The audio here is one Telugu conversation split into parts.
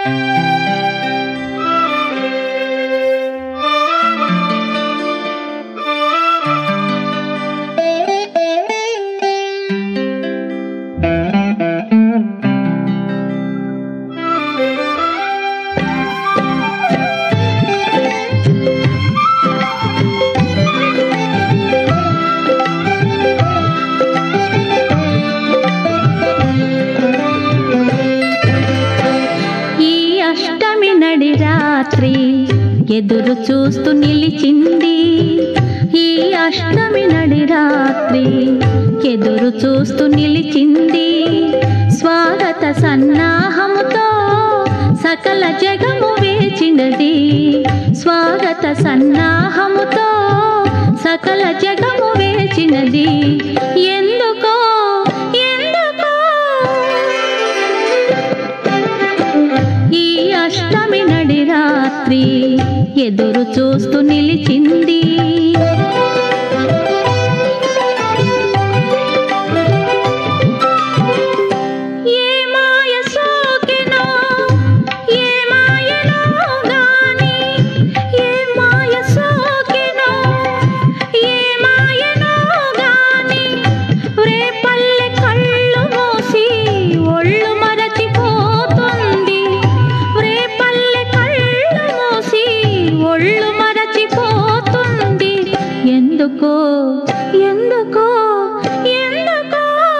ఈ అష్టమి నడి రాత్రి ఎదురు చూస్తూ నిలిచింది ఈ అష్టమి నడి రాత్రి ఎదురు చూస్తూ నిలిచింది స్వాగత సన్నాహముతో సకల జగము వేచినది స్వాగత సన్నాహముతో సకల జగము వేచినది ఎందుకో ఎందుకో ఈ అష్టమి నడి రాత్రి ఎదురు చూస్తూ నిలిచింది ఏ మాయ సోకెనో, ఏ మాయనో గాని, ఏ మాయ సోకెనో, ఏ మాయనో గాని, రేపల్లె కళ్ళు మూసి ఒళ్ళు మరచిపోతుంది రేపల్లె కళ్ళు మూసి ఒళ్ళు మరచిపోతుంది ఎందుకో ఎందుకో ఎందుకో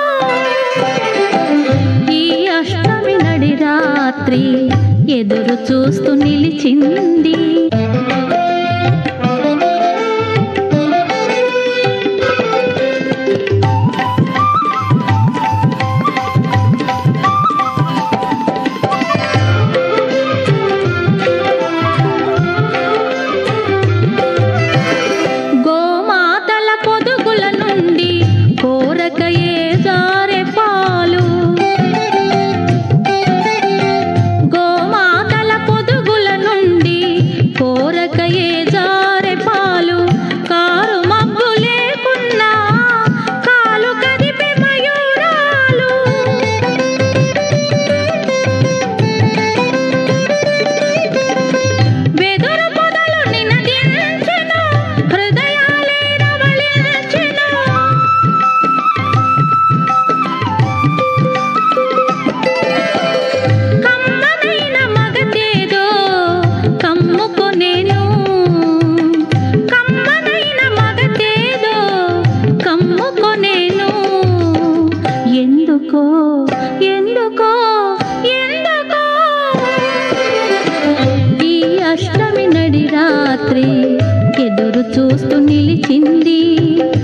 ఈ అష్టమి నడి రాత్రి ఎదురు చూస్తూ నిలిచింది గోమాతల పొదుగుల నుండి కోరకయే జారె పాలు గోమాతల పొదుగుల నుండి కోరకయే జారె పాలు కారు మబ్బు లేకున్నా కాలు కదిపే మయూరాలు వెదురు పొదలు నినదించెను, హృదయాలే నవళించెను. కమ్మనైన మగతేదో కమ్ముకొనేను. కమ్మనైన మగతేదో కమ్ముకొనేను. ఎందుకో ఎందుకో ఎందుకో ఈ అష్టమి నడి రాత్రి ఎదురు చూస్తూ నిలిచింది